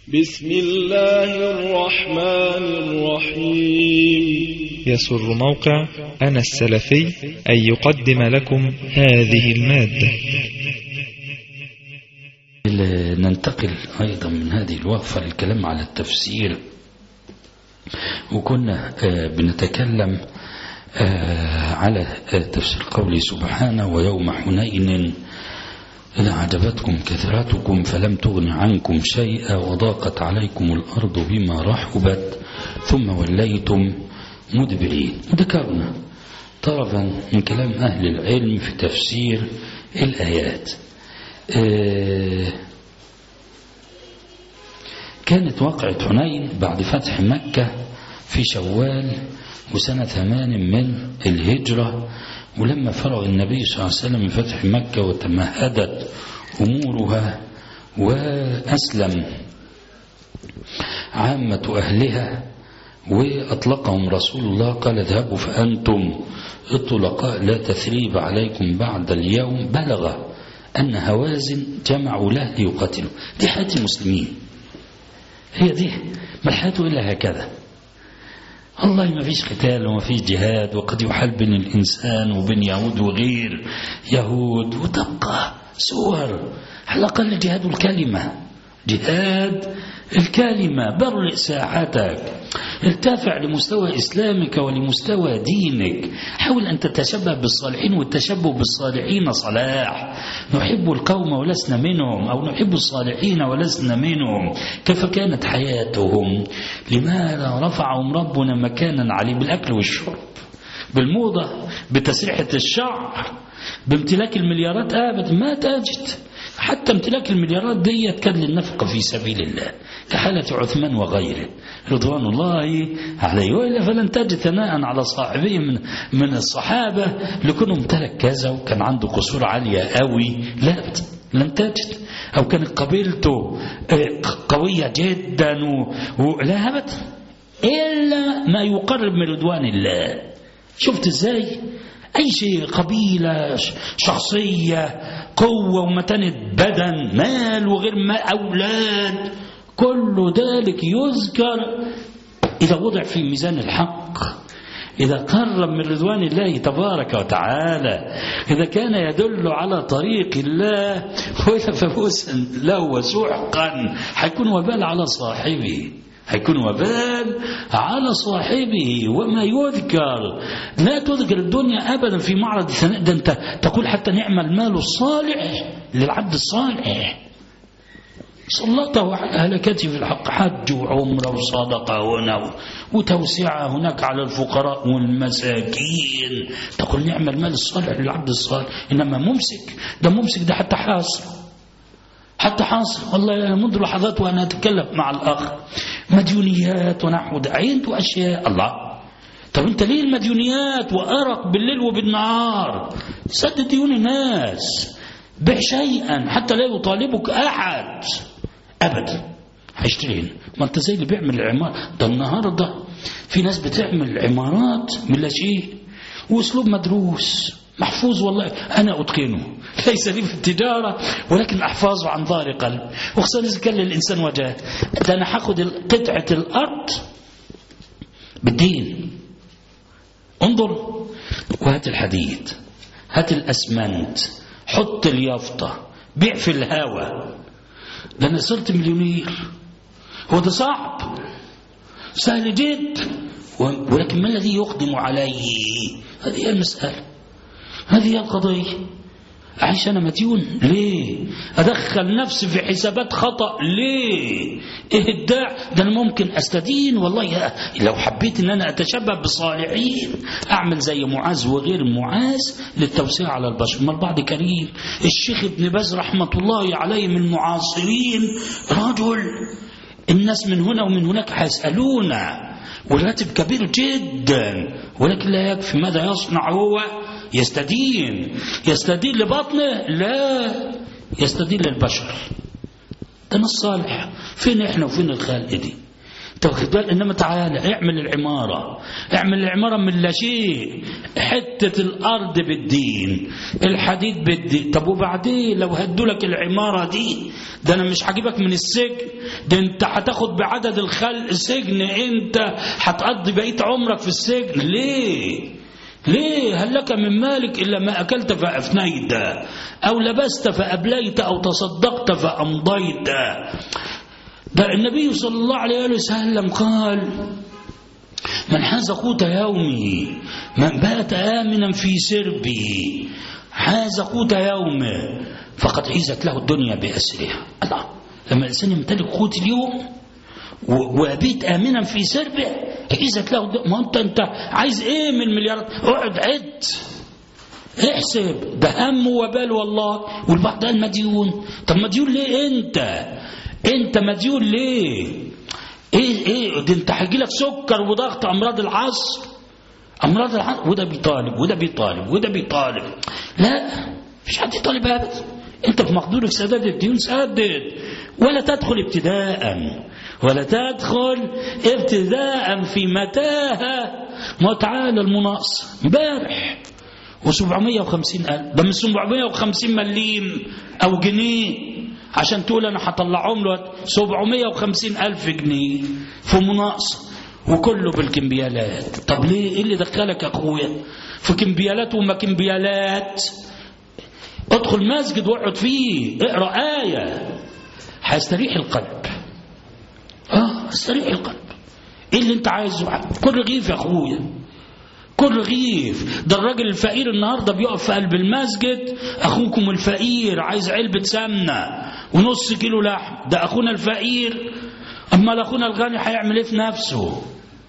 بسم الله الرحمن الرحيم يسر موقع أنا السلفي أن يقدم لكم هذه المادة ننتقل أيضا من هذه الوقفة للكلام على التفسير وكنا بنتكلم على تفسير قوله سبحانه ويوم حنين إذا عجبتكم كثرتكم فلم تغن عنكم شيئا وضاقت عليكم الأرض بما رحبت ثم وليتم مدبرين ذكرنا طرفا من كلام أهل العلم في تفسير الآيات كانت وقعة حنين بعد فتح مكة في شوال وسنة ثمان من الهجرة ولما فرغ النبي صلى الله عليه وسلم من فتح مكة وتمهدت أمورها وأسلم عامة أهلها وأطلقهم رسول الله قال اذهبوا فأنتم الطلقاء لا تثريب عليكم بعد اليوم بلغ أن هوازن جمعوا له ليقاتلوا دي حياة المسلمين هي دي ما الحياة إلا هكذا والله ما فيش قتال وما فيش جهاد وقد يحال بين الإنسان وبين يهود وغير يهود وتبقى صور على الأقل جهاد الكلمة جهاد الكلمة برئ ساحتك ارتفع لمستوى إسلامك ولمستوى دينك حاول أن تتشبه بالصالحين والتشبه بالصالحين صلاح نحب القوم ولسنا منهم أو نحب الصالحين ولسنا منهم كيف كانت حياتهم لماذا رفعهم ربنا مكانا عليه بالأكل والشرب بالموضة بتسريحة الشعر بامتلاك المليارات أبدا ما تجد حتى امتلاك المليارات ديت كان للنفقة في سبيل الله كحالة عثمان وغيره رضوان الله عليه وإلا فلن تجد ثناء على صاحبه من, من الصحابة لكونه امتلك كذا وكان عنده قصور عالية قوي لا لن تجد أو كانت قبيلته قوية جدا ولا أبدا إلا ما يقرب من رضوان الله شفت ازاي أي شيء قبيلة شخصية قوة ومتانة بدن مال وغير مال أولاد كل ذلك يذكر إذا وضع في ميزان الحق إذا قرب من رضوان الله تبارك وتعالى إذا كان يدل على طريق الله وإذا ففوسا له وسحقا حيكون وبال على صاحبه هيكون وبال على صاحبه وما يذكر لا تذكر الدنيا أبدا في معرض الثناء ده أنت تقول حتى نعم المال الصالح للعبد الصالح سلطه على هلكته في الحق حج وعمرة وصدقة هنا وتوسعة هناك على الفقراء والمساكين تقول نعم المال الصالح للعبد الصالح إنما ممسك ده ممسك ده حتى حاصر حتى حاصل والله منذ لحظات وأنا أتكلم مع الأخ مديونيات ونحو عينت أشياء الله طب أنت ليه المديونيات وأرق بالليل وبالنهار سد ديون الناس بع شيئا حتى لا يطالبك أحد أبدا هيشتري ما أنت زي اللي بيعمل العمار ده النهاردة في ناس بتعمل عمارات من لا شيء وأسلوب مدروس محفوظ والله أنا أتقنه ليس لي في التجارة ولكن أحفظه عن ظهر قلب وخصوصا إذا كان للإنسان وجهه ده أنا هاخد قطعة الأرض بالدين انظر وهات الحديد هات الأسمنت حط اليافطة بيع في الهوا ده أنا صرت مليونير هو ده صعب سهل جدا ولكن ما الذي يقدم عليه هذه هي المسألة هذه هي القضية أعيش أنا مديون ليه أدخل نفسي في حسابات خطأ ليه إيه الداع ده أنا ممكن أستدين والله لو حبيت أن أنا أتشبه بالصالحين أعمل زي معاذ وغير معاذ للتوسيع على البشر ما البعض كريم الشيخ ابن باز رحمة الله عليه من المعاصرين رجل الناس من هنا ومن هناك هيسألونا والراتب كبير جدا ولكن لا يكفي ماذا يصنع هو يستدين يستدين لبطنه لا يستدين للبشر ده الصالح فين احنا وفين الخلق دي انت واخد بالك انما تعالى اعمل العماره اعمل العماره من لا شيء حته الارض بالدين الحديد بالدين طب وبعدين لو هدوا لك العماره دي ده انا مش هجيبك من السجن ده انت هتاخد بعدد الخلق سجن انت هتقضي بقيه عمرك في السجن ليه ليه هل لك من مالك إلا ما أكلت فأفنيت أو لبست فأبليت أو تصدقت فأمضيت ده النبي صلى الله عليه وسلم قال من حاز قوت يومه من بات آمنا في سربه حاز قوت يومه فقد حيزت له الدنيا بأسرها الله لما الإنسان يمتلك قوت اليوم وبيت آمنا في سربه حيزت له الدنيا ما أنت أنت عايز إيه من المليارات اقعد عد احسب ده هم وبال والله والبعض قال مديون طب مديون ليه انت انت مديون ليه ايه ايه ده انت هيجي لك سكر وضغط امراض العصر امراض العصر وده بيطالب وده بيطالب وده بيطالب لا مفيش حد يطالب ابدا انت في مقدورك سداد الديون سدد ولا تدخل ابتداء ولا تدخل ابتداء في متاهه ما تعالى المناقصه امبارح و750 ألف ده من 750 مليم أو جنيه عشان تقول أنا هطلعهم له 750 ألف جنيه في مناقصة وكله بالكمبيالات طب ليه إيه اللي دخلك يا أخويا في كمبيالات وما كمبيالات ادخل مسجد واقعد فيه اقرا آية هيستريح القلب اه استريح القلب ايه اللي انت عايزه كل رغيف يا اخويا كل رغيف ده الراجل الفقير النهارده بيقف في قلب المسجد اخوكم الفقير عايز علبه سمنه ونص كيلو لحم ده اخونا الفقير اما اخونا الغني هيعمل ايه في نفسه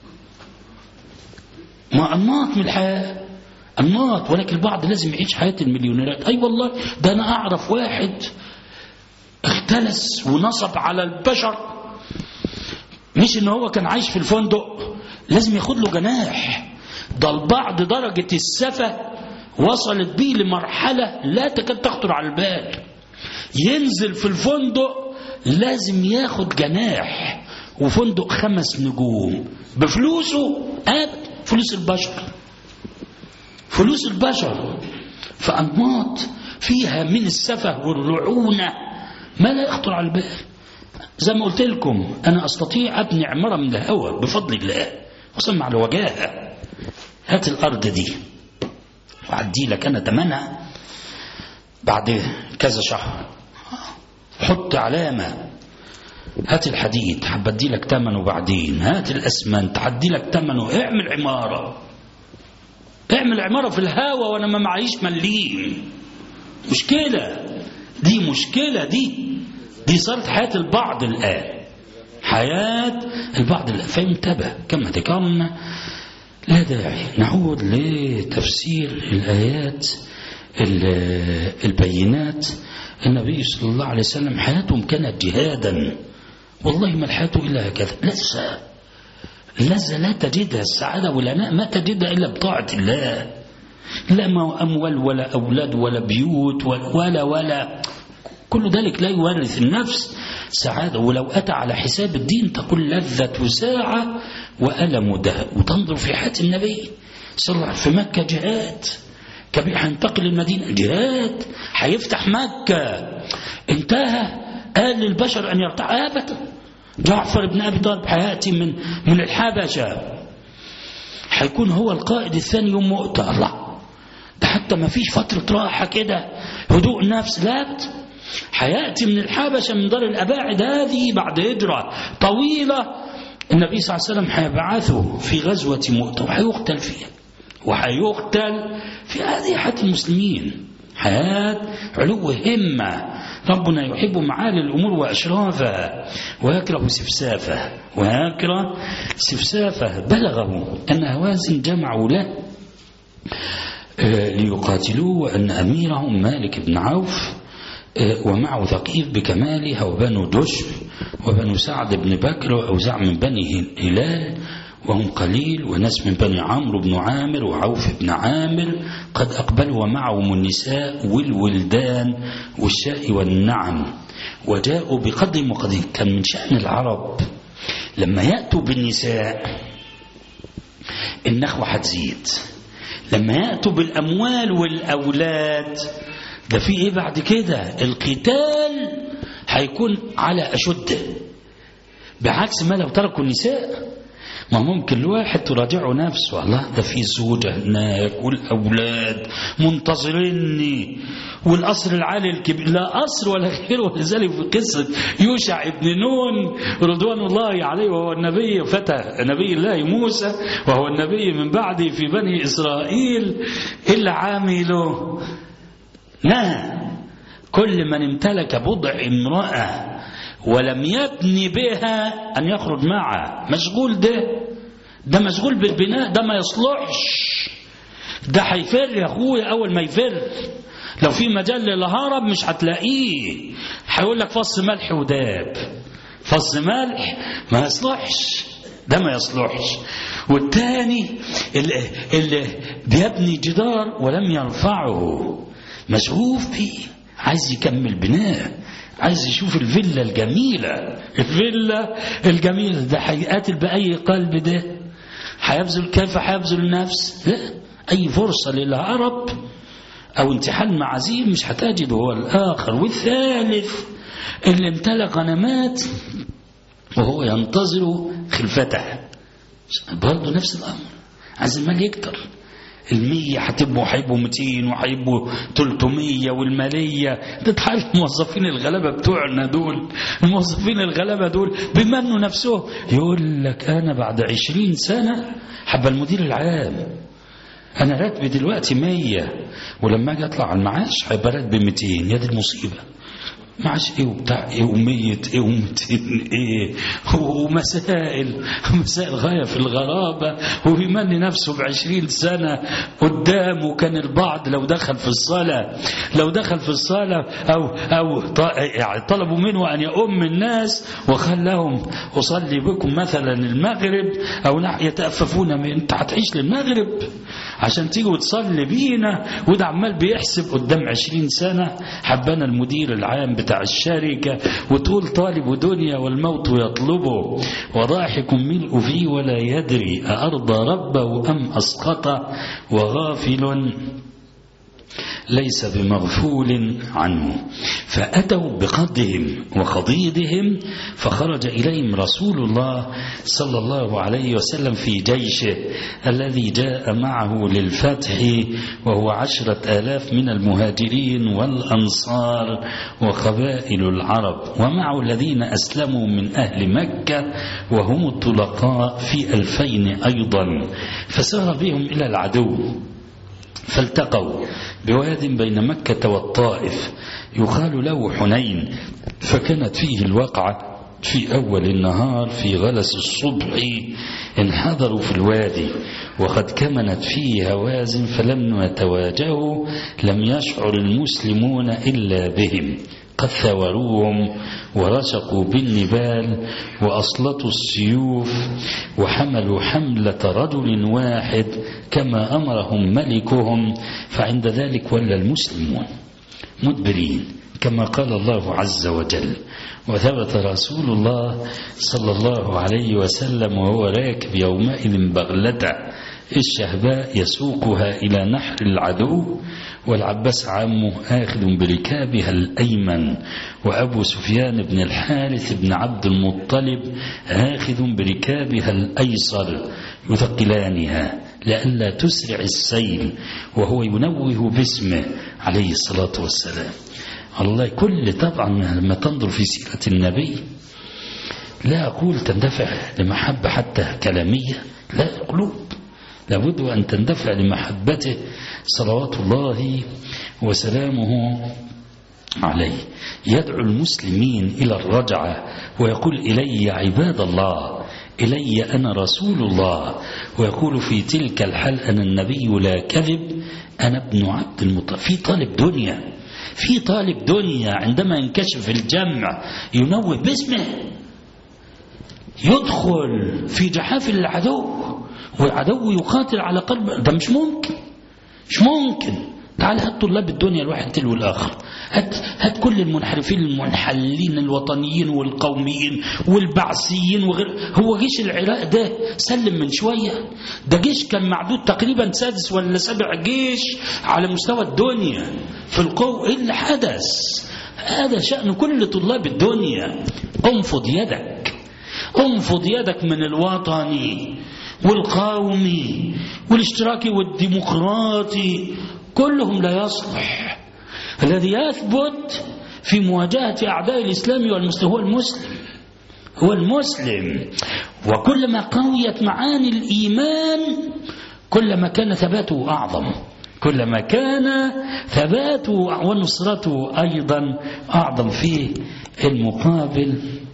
ما انماط من الحياه انماط ولكن البعض لازم يعيش حياه المليونيرات اي أيوة والله ده انا اعرف واحد اختلس ونصب على البشر مش ان هو كان عايش في الفندق لازم ياخد له جناح ده البعض درجة السفة وصلت بيه لمرحلة لا تكاد تخطر على البال ينزل في الفندق لازم ياخد جناح وفندق خمس نجوم بفلوسه اب فلوس البشر فلوس البشر فأنماط فيها من السفة والرعونة ما لا يخطر على البال زي ما قلت لكم أنا أستطيع أبني عمارة من الهواء بفضل الله وصل على وجاهة هات الأرض دي وعدي لك أنا تمنها بعد كذا شهر حط علامة هات الحديد هبدي لك ثمنه بعدين هات الأسمنت هدي لك ثمنه اعمل عمارة اعمل عمارة في الهوا وأنا ما معيش مليم مشكلة دي مشكلة دي دي صارت حياة البعض الآن حياة البعض الآن فانتبه كما ذكرنا لا داعي نعود لتفسير الآيات البينات النبي صلى الله عليه وسلم حياتهم كانت جهادا والله ما الحياة إلا هكذا لسه لذة لا تجدها السعادة والهناء ما تجدها إلا بطاعة الله لا أموال ولا أولاد ولا بيوت ولا ولا كل ذلك لا يورث النفس سعادة ولو أتى على حساب الدين تقول لذة ساعة وألم دهب وتنظر في حياة النبي صلى الله عليه وسلم في مكة جهاد كبير هينتقل المدينة جهاد هيفتح مكة انتهى قال للبشر أن يرتاح أبدا جعفر بن أبي طالب هيأتي من من الحبشة هيكون هو القائد الثاني يوم مؤتة الله ده حتى ما فيش فترة راحة كده هدوء نفس لا هيأتي من الحبشة من دار الأباعد هذه بعد هجرة طويلة النبي صلى الله عليه وسلم هيبعثه في غزوة مؤتة وهيقتل فيها وهيقتل في هذه حياة المسلمين حياة علو همة ربنا يحب معالي الأمور وأشرافها ويكره سفسافه ويكره سفسافه بلغه أن هوازن جمعوا له ليقاتلوه وأن أميرهم مالك بن عوف ومعه ثقيف بكمالها وبنو دشم وبنو سعد بن بكر وأوزاع من بني هلال وهم قليل وناس من بني عمرو بن عامر وعوف بن عامر قد أقبلوا ومعهم النساء والولدان والشاء والنعم وجاءوا بقدر وقدر كان من شأن العرب لما يأتوا بالنساء النخوة هتزيد لما يأتوا بالأموال والأولاد ده في إيه بعد كده القتال هيكون على أشده بعكس ما لو تركوا النساء ما ممكن الواحد تراجعه نفسه الله ده في زوجة هناك والأولاد منتظريني والقصر العالي الكبير لا قصر ولا غيره ولذلك في قصة يوشع ابن نون رضوان الله عليه وهو النبي فتى نبي الله موسى وهو النبي من بعده في بني إسرائيل إلا عامله نهى كل من امتلك بضع امرأة ولم يبني بها أن يخرج معها مشغول ده ده مشغول بالبناء ده ما يصلحش ده هيفر يا أخويا أول ما يفر لو في مجال للهرب مش هتلاقيه هيقول لك فص ملح وداب فص ملح ما يصلحش ده ما يصلحش والتاني اللي, اللي بيبني جدار ولم يرفعه مشغوف فيه عايز يكمل بناء عايز يشوف الفيلا الجميلة الفيلا الجميلة ده هيقاتل بأي قلب ده هيبذل كيف هيبذل النفس لا أي فرصة للهرب أو انتحال معازيم مش هتجد هو الآخر والثالث اللي امتلك غنمات وهو ينتظر خلفته برضه نفس الأمر عايز المال يكتر المية هتبقوا هيبقوا 200 وهيبقوا 300 والمالية ده تعرف الموظفين الغلابة بتوعنا دول الموظفين الغلابة دول بيمنوا نفسهم يقول لك أنا بعد 20 سنة حب المدير العام أنا راتبي دلوقتي 100 ولما أجي أطلع على المعاش هيبقى راتبي 200 يا دي المصيبة معاش ايه وبتاع ايه ومية ايه ومتين ايه ومسائل مسائل غاية في الغرابة وبيمني نفسه بعشرين سنة قدامه كان البعض لو دخل في الصلاة لو دخل في الصلاة او او يعني طلبوا منه ان يؤم الناس وخلهم اصلي بكم مثلا المغرب او يتأففون من انت هتعيش للمغرب عشان تيجي وتصلي بينا وده عمال بيحسب قدام عشرين سنة حبانا المدير العام بتاع الشركة وتقول طالب دنيا والموت يطلبه وضاحك ملء فيه ولا يدري أأرضى ربه أم أسقط وغافل ليس بمغفول عنه فأتوا بقدهم وخضيضهم فخرج إليهم رسول الله صلى الله عليه وسلم في جيشه الذي جاء معه للفتح وهو عشرة آلاف من المهاجرين والأنصار وقبائل العرب ومعه الذين أسلموا من أهل مكة وهم الطلقاء في ألفين أيضا فسار بهم إلى العدو فالتقوا بواد بين مكة والطائف يقال له حنين فكانت فيه الوقعة في أول النهار في غلس الصبح انحدروا في الوادي وقد كمنت فيه هوازن فلم يتواجهوا لم يشعر المسلمون إلا بهم قد ثوروهم ورشقوا بالنبال وأسلطوا السيوف وحملوا حملة رجل واحد كما أمرهم ملكهم فعند ذلك ولى المسلمون مدبرين كما قال الله عز وجل وثبت رسول الله صلى الله عليه وسلم وهو راكب يومئذ بغلته الشهباء يسوقها إلى نحر العدو والعباس عمه آخذ بركابها الأيمن وأبو سفيان بن الحارث بن عبد المطلب آخذ بركابها الأيسر يثقلانها لئلا تسرع السيل وهو ينوه باسمه عليه الصلاة والسلام الله كل طبعا لما تنظر في سيرة النبي لا أقول تندفع لمحبة حتى كلامية لا قلوب لابد أن تندفع لمحبته صلوات الله وسلامه عليه يدعو المسلمين إلى الرجعة ويقول إلي عباد الله إلي أنا رسول الله ويقول في تلك الحال أنا النبي لا كذب أنا ابن عبد المطلب في طالب دنيا في طالب دنيا عندما ينكشف الجمع ينوه باسمه يدخل في جحافل العدو والعدو يقاتل على قلب ده مش ممكن مش ممكن تعال هات طلاب الدنيا الواحد تلو الآخر هات, هات كل المنحرفين المنحلين الوطنيين والقوميين والبعثيين وغير هو جيش العراق ده سلم من شوية ده جيش كان معدود تقريبا سادس ولا سابع جيش على مستوى الدنيا في القوة إيه اللي حدث هذا شأن كل طلاب الدنيا انفض يدك انفض يدك من الوطني والقومي والاشتراكي والديمقراطي كلهم لا يصلح الذي يثبت في مواجهة أعداء الإسلام والمسلم هو المسلم هو المسلم وكلما قويت معاني الإيمان كلما كان ثباته أعظم كلما كان ثباته ونصرته أيضا أعظم في المقابل